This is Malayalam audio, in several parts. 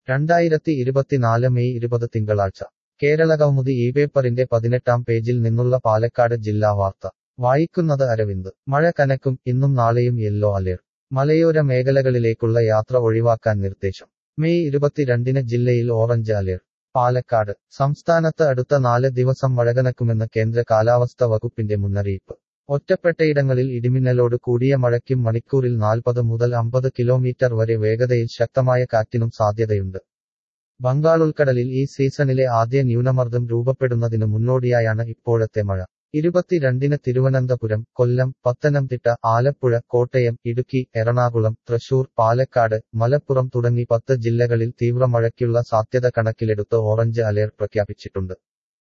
രണ്ടായിരത്തി ഇരുപത്തിനാല് മെയ് ഇരുപത് തിങ്കളാഴ്ച കേരള കൗമുദി ഈ പേപ്പറിന്റെ പതിനെട്ടാം പേജിൽ നിന്നുള്ള പാലക്കാട് ജില്ലാ വാർത്ത വായിക്കുന്നത് അരവിന്ദ് മഴ കനക്കും ഇന്നും നാളെയും യെല്ലോ അലേർട്ട് മലയോര മേഖലകളിലേക്കുള്ള യാത്ര ഒഴിവാക്കാൻ നിർദ്ദേശം മെയ് ഇരുപത്തിരണ്ടിന് ജില്ലയിൽ ഓറഞ്ച് അലേർട്ട് പാലക്കാട് സംസ്ഥാനത്ത് അടുത്ത നാല് ദിവസം മഴ കനക്കുമെന്ന് കേന്ദ്ര കാലാവസ്ഥ വകുപ്പിന്റെ മുന്നറിയിപ്പ് ഒറ്റപ്പെട്ടയിടങ്ങളിൽ ഇടിമിന്നലോട് കൂടിയ മഴയ്ക്കും മണിക്കൂറിൽ നാൽപ്പത് മുതൽ അമ്പത് കിലോമീറ്റർ വരെ വേഗതയിൽ ശക്തമായ കാറ്റിനും സാധ്യതയുണ്ട് ബംഗാൾ ഉൾക്കടലിൽ ഈ സീസണിലെ ആദ്യ ന്യൂനമർദ്ദം രൂപപ്പെടുന്നതിന് മുന്നോടിയായാണ് ഇപ്പോഴത്തെ മഴ ഇരുപത്തിരണ്ടിന് തിരുവനന്തപുരം കൊല്ലം പത്തനംതിട്ട ആലപ്പുഴ കോട്ടയം ഇടുക്കി എറണാകുളം തൃശൂർ പാലക്കാട് മലപ്പുറം തുടങ്ങി പത്ത് ജില്ലകളിൽ തീവ്രമഴയ്ക്കുള്ള സാധ്യത കണക്കിലെടുത്ത് ഓറഞ്ച് അലേർട്ട് പ്രഖ്യാപിച്ചിട്ടുണ്ട്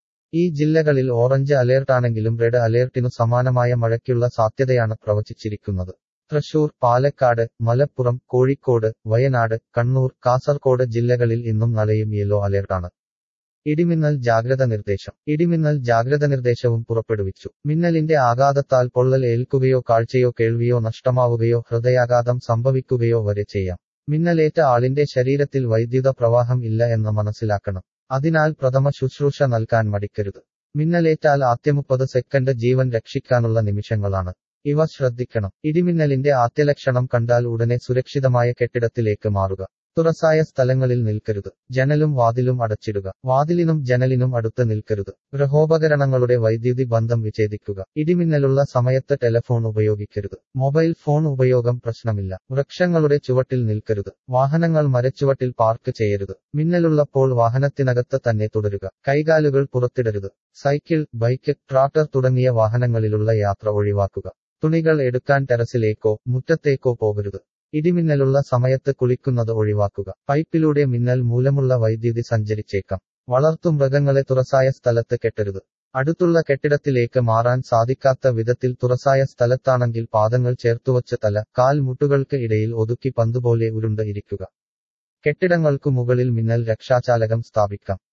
ഈ ജില്ലകളിൽ ഓറഞ്ച് അലേർട്ടാണെങ്കിലും റെഡ് അലേർട്ടിനു സമാനമായ മഴയ്ക്കുള്ള സാധ്യതയാണ് പ്രവചിച്ചിരിക്കുന്നത് തൃശൂർ പാലക്കാട് മലപ്പുറം കോഴിക്കോട് വയനാട് കണ്ണൂർ കാസർകോട് ജില്ലകളിൽ ഇന്നും നാളെയും യെല്ലോ അലേർട്ടാണ് ഇടിമിന്നൽ ജാഗ്രത നിർദ്ദേശം ഇടിമിന്നൽ ജാഗ്രത നിർദ്ദേശവും പുറപ്പെടുവിച്ചു മിന്നലിന്റെ ആഘാതത്താൽ പൊള്ളൽ ഏൽക്കുകയോ കാഴ്ചയോ കേൾവിയോ നഷ്ടമാവുകയോ ഹൃദയാഘാതം സംഭവിക്കുകയോ വരെ ചെയ്യാം മിന്നലേറ്റ ആളിന്റെ ശരീരത്തിൽ വൈദ്യുത പ്രവാഹം ഇല്ല എന്ന് മനസ്സിലാക്കണം അതിനാൽ പ്രഥമ ശുശ്രൂഷ നൽകാൻ മടിക്കരുത് മിന്നലേറ്റാൽ ആദ്യമുപ്പത് സെക്കൻഡ് ജീവൻ രക്ഷിക്കാനുള്ള നിമിഷങ്ങളാണ് ഇവ ശ്രദ്ധിക്കണം ഇടിമിന്നലിന്റെ ആദ്യലക്ഷണം കണ്ടാൽ ഉടനെ സുരക്ഷിതമായ കെട്ടിടത്തിലേക്ക് മാറുക തുറസായ സ്ഥലങ്ങളിൽ നിൽക്കരുത് ജനലും വാതിലും അടച്ചിടുക വാതിലിനും ജനലിനും അടുത്ത് നിൽക്കരുത് ഗൃഹോപകരണങ്ങളുടെ വൈദ്യുതി ബന്ധം വിച്ഛേദിക്കുക ഇടിമിന്നലുള്ള സമയത്ത് ടെലഫോൺ ഉപയോഗിക്കരുത് മൊബൈൽ ഫോൺ ഉപയോഗം പ്രശ്നമില്ല വൃക്ഷങ്ങളുടെ ചുവട്ടിൽ നിൽക്കരുത് വാഹനങ്ങൾ മരച്ചുവട്ടിൽ പാർക്ക് ചെയ്യരുത് മിന്നലുള്ളപ്പോൾ വാഹനത്തിനകത്ത് തന്നെ തുടരുക കൈകാലുകൾ പുറത്തിടരുത് സൈക്കിൾ ബൈക്ക് ട്രാക്ടർ തുടങ്ങിയ വാഹനങ്ങളിലുള്ള യാത്ര ഒഴിവാക്കുക തുണികൾ എടുക്കാൻ ടെറസിലേക്കോ മുറ്റത്തേക്കോ പോകരുത് ഇടിമിന്നലുള്ള സമയത്ത് കുളിക്കുന്നത് ഒഴിവാക്കുക പൈപ്പിലൂടെ മിന്നൽ മൂലമുള്ള വൈദ്യുതി സഞ്ചരിച്ചേക്കാം വളർത്തുമൃഗങ്ങളെ തുറസായ സ്ഥലത്ത് കെട്ടരുത് അടുത്തുള്ള കെട്ടിടത്തിലേക്ക് മാറാൻ സാധിക്കാത്ത വിധത്തിൽ തുറസായ സ്ഥലത്താണെങ്കിൽ പാദങ്ങൾ ചേർത്തുവച്ച തല കാൽ മുട്ടുകൾക്ക് ഇടയിൽ ഒതുക്കി പന്തുപോലെ ഉരുണ്ട് ഇരിക്കുക കെട്ടിടങ്ങൾക്കു മുകളിൽ മിന്നൽ രക്ഷാചാലകം സ്ഥാപിക്കാം